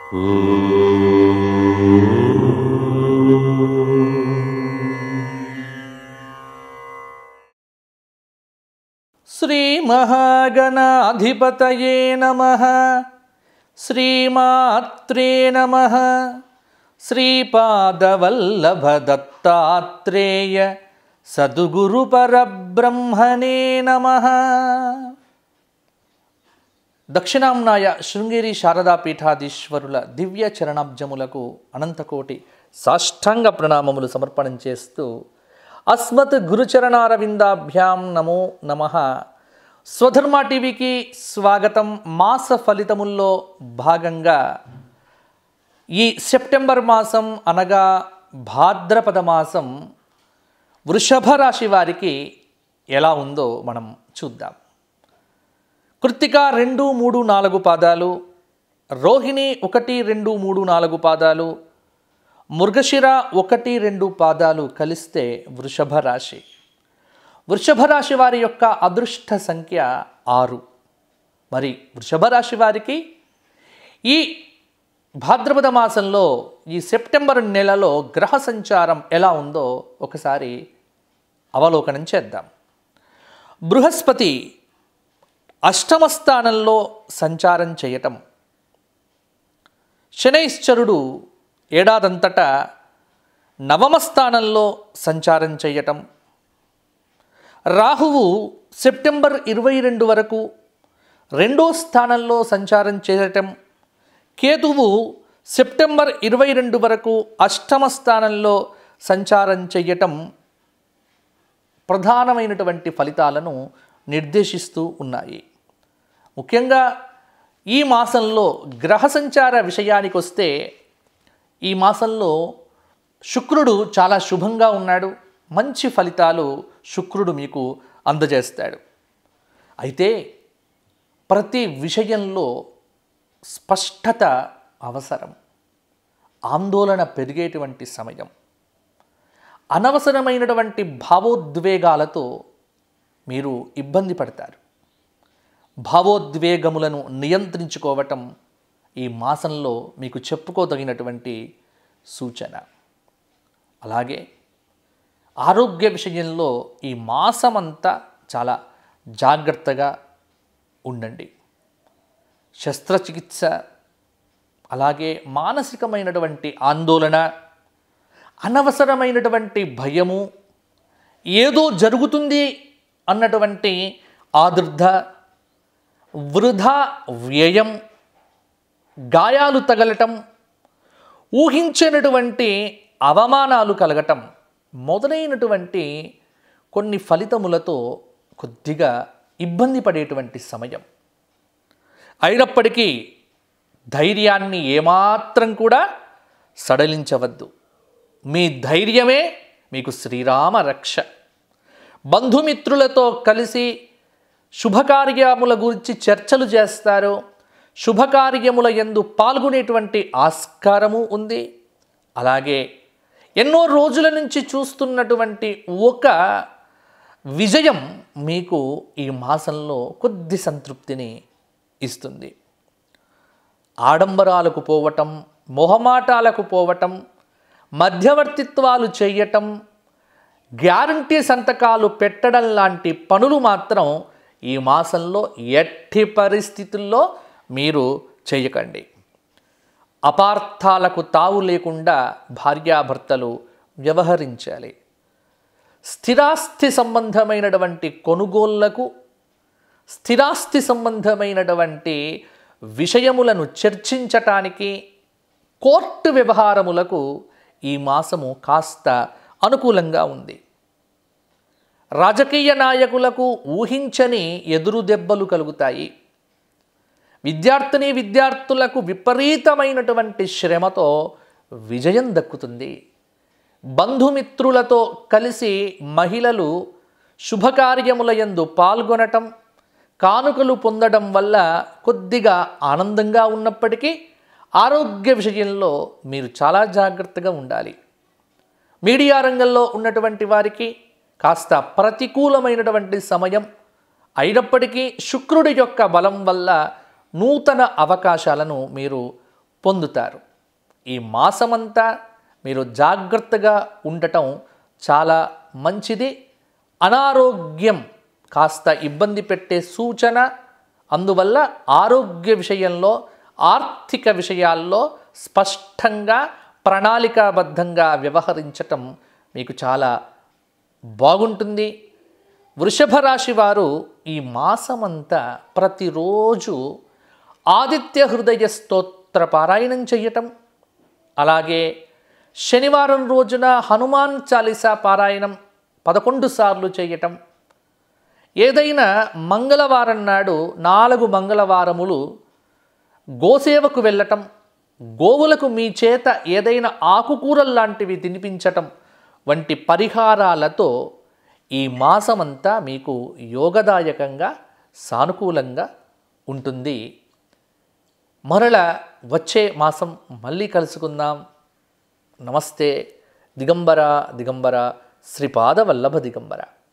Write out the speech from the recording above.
శ్రీమహాగణాధిపతయే నమ శ్రీమాత్రే నమ శ్రీపాదవల్లభ దత్తాత్రేయ సద్గురు పరబ్రహ్మణే నమ దక్షిణాంనాయ శృంగేరి శారదా పీఠాధీశ్వరుల దివ్య చరణాబ్జములకు అనంతకోటి సాష్టాంగ ప్రణామములు సమర్పణం చేస్తూ అస్మత్ గురుచరణారవిందాభ్యాం నమో నమ స్వధర్మ టీవీకి స్వాగతం మాస ఫలితముల్లో భాగంగా ఈ సెప్టెంబర్ మాసం అనగా భాద్రపద మాసం వృషభ రాశి వారికి ఎలా ఉందో మనం చూద్దాం కృత్తిక రెండు మూడు నాలుగు పాదాలు రోహిణి ఒకటి రెండు మూడు నాలుగు పాదాలు మృగశిర ఒకటి రెండు పాదాలు కలిస్తే వృషభ రాశి వృషభ రాశి వారి యొక్క అదృష్ట సంఖ్య ఆరు మరి వృషభ రాశి వారికి ఈ భాద్రపద మాసంలో ఈ సెప్టెంబర్ నెలలో గ్రహ సంచారం ఎలా ఉందో ఒకసారి అవలోకనం చేద్దాం బృహస్పతి అష్టమ స్థానంలో సంచారం చేయటం శనైశ్చరుడు ఏడాదంతటా నవమ స్థానంలో సంచారం చేయటం రాహువు సెప్టెంబర్ ఇరవై రెండు వరకు రెండో స్థానంలో సంచారం చేయటం కేతువు సెప్టెంబర్ ఇరవై రెండు వరకు అష్టమ స్థానంలో సంచారం చేయటం ప్రధానమైనటువంటి ఫలితాలను నిర్దేశిస్తూ ఉన్నాయి ముఖ్యంగా ఈ మాసంలో గ్రహ సంచార విషయానికి వస్తే ఈ మాసంలో శుక్రుడు చాలా శుభంగా ఉన్నాడు మంచి ఫలితాలు శుక్రుడు మీకు అందజేస్తాడు అయితే ప్రతి విషయంలో స్పష్టత అవసరం ఆందోళన పెరిగేటువంటి సమయం అనవసరమైనటువంటి భావోద్వేగాలతో మీరు ఇబ్బంది పడతారు భావోద్వేగములను నియంత్రించుకోవటం ఈ మాసంలో మీకు చెప్పుకోదగినటువంటి సూచన అలాగే ఆరోగ్య విషయంలో ఈ మాసమంతా చాలా జాగ్రత్తగా ఉండండి శస్త్రచికిత్స అలాగే మానసికమైనటువంటి ఆందోళన అనవసరమైనటువంటి భయము ఏదో జరుగుతుంది అన్నటువంటి ఆదుర్ధ వృధా వ్యయం గాయాలు తగలటం ఊహించినటువంటి అవమానాలు కలగటం మొదలైనటువంటి కొన్ని ఫలితములతో కొద్దిగా ఇబ్బంది పడేటువంటి సమయం అయినప్పటికీ ధైర్యాన్ని ఏమాత్రం కూడా సడలించవద్దు మీ ధైర్యమే మీకు శ్రీరామ రక్ష బంధుమిత్రులతో కలిసి శుభకార్యముల గురించి చర్చలు చేస్తారు శుభకార్యముల ఎందు పాల్గొనేటువంటి ఆస్కారము ఉంది అలాగే ఎన్నో రోజుల నుంచి చూస్తున్నటువంటి ఒక విజయం మీకు ఈ మాసంలో కొద్ది సంతృప్తిని ఇస్తుంది ఆడంబరాలకు పోవటం మొహమాటాలకు పోవటం మధ్యవర్తిత్వాలు చేయటం గ్యారంటీ సంతకాలు పెట్టడం లాంటి పనులు మాత్రం ఈ మాసంలో ఎట్టి పరిస్థితుల్లో మీరు చేయకండి అపార్థాలకు తావు లేకుండా భార్యాభర్తలు వ్యవహరించాలి స్థిరాస్తి సంబంధమైనటువంటి కొనుగోళ్లకు స్థిరాస్తి సంబంధమైనటువంటి విషయములను చర్చించటానికి కోర్టు వ్యవహారములకు ఈ మాసము కాస్త అనుకూలంగా ఉంది రాజకీయ నాయకులకు ఊహించని ఎదురు దెబ్బలు కలుగుతాయి విద్యార్థిని విద్యార్థులకు విపరీతమైనటువంటి శ్రమతో విజయం దక్కుతుంది బంధుమిత్రులతో కలిసి మహిళలు శుభకార్యముల యందు పాల్గొనటం కానుకలు పొందడం వల్ల కొద్దిగా ఆనందంగా ఉన్నప్పటికీ ఆరోగ్య విషయంలో మీరు చాలా జాగ్రత్తగా ఉండాలి మీడియా రంగంలో ఉన్నటువంటి వారికి కాస్త ప్రతికూలమైనటువంటి సమయం అయినప్పటికీ శుక్రుడి యొక్క బలం వల్ల నూతన అవకాశాలను మీరు పొందుతారు ఈ మాసమంతా మీరు జాగ్రత్తగా ఉండటం చాలా మంచిది అనారోగ్యం కాస్త ఇబ్బంది పెట్టే సూచన అందువల్ల ఆరోగ్య విషయంలో ఆర్థిక విషయాల్లో స్పష్టంగా ప్రణాళికాబద్ధంగా వ్యవహరించటం మీకు చాలా బాగుంటుంది వృషభ రాశి వారు ఈ మాసమంతా ప్రతిరోజు ఆదిత్య హృదయ స్తోత్ర పారాయణం చేయటం అలాగే శనివారం రోజున హనుమాన్ చాలీసా పారాయణం పదకొండు సార్లు చేయటం ఏదైనా మంగళవారం నాడు నాలుగు మంగళవారములు గోసేవకు వెళ్ళటం గోవులకు మీ చేత ఏదైనా ఆకుకూరలు లాంటివి తినిపించటం వంటి పరిహారాలతో ఈ మాసమంతా మీకు యోగదాయకంగా సానుకూలంగా ఉంటుంది మరల వచ్చే మాసం మళ్ళీ కలుసుకుందాం నమస్తే దిగంబర దిగంబర శ్రీపాద వల్లభ దిగంబర